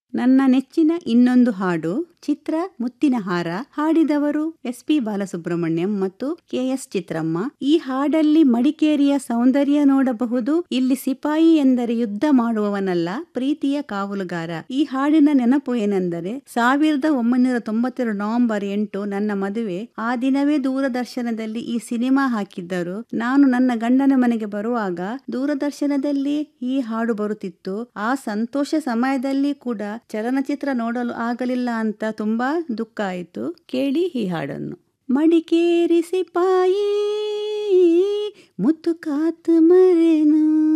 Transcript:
ನನ್ನ ನೆಚ್ಚಿನ ಇನ್ನೊಂದು ಹಾಡು ಚಿತ್ರ ಮುತ್ತಿನ ಹಾರ ಹಾಡಿದವರು ಎಸ್ ಪಿ ಬಾಲಸುಬ್ರಹ್ಮಣ್ಯಂ ಮತ್ತು ಕೆ ಎಸ್ ಚಿತ್ರಮ್ಮ ಈ ಹಾಡಲ್ಲಿ ಮಡಿಕೇರಿಯ ಸೌಂದರ್ಯ ನೋಡಬಹುದು ಇಲ್ಲಿ ಸಿಪಾಯಿ ಎಂದರೆ ಯುದ್ಧ ಮಾಡುವವನಲ್ಲ ಪ್ರೀತಿಯ ಕಾವಲುಗಾರ ಈ ಹಾಡಿನ ನೆನಪು ಏನೆಂದರೆ ಸಾವಿರದ ಒಂಬೈನೂರ ತೊಂಬತ್ತೆರಡು ನವೆಂಬರ್ ಎಂಟು ನನ್ನ ಮದುವೆ ಆ ದಿನವೇ ದೂರದರ್ಶನದಲ್ಲಿ ಈ ಸಿನಿಮಾ ಹಾಕಿದ್ದರು ನಾನು ನನ್ನ ಗಂಡನ ಮನೆಗೆ ಬರುವಾಗ ದೂರದರ್ಶನದಲ್ಲಿ ಈ ಹಾಡು ಬರುತ್ತಿತ್ತು ಆ ಸಂತೋಷ ಸಮಯದಲ್ಲಿ ಕೂಡ ಚಲನಚಿತ್ರ ನೋಡಲು ಆಗಲಿಲ್ಲ ಅಂತ ತುಂಬಾ ದುಃಖ ಆಯಿತು ಕೇಳಿ ಈ ಹಾಡನ್ನು ಮಡಿಕೇರಿ ಸಿಪಾಯಿ ಮುತ್ತು ಕಾತು ಮರೆನು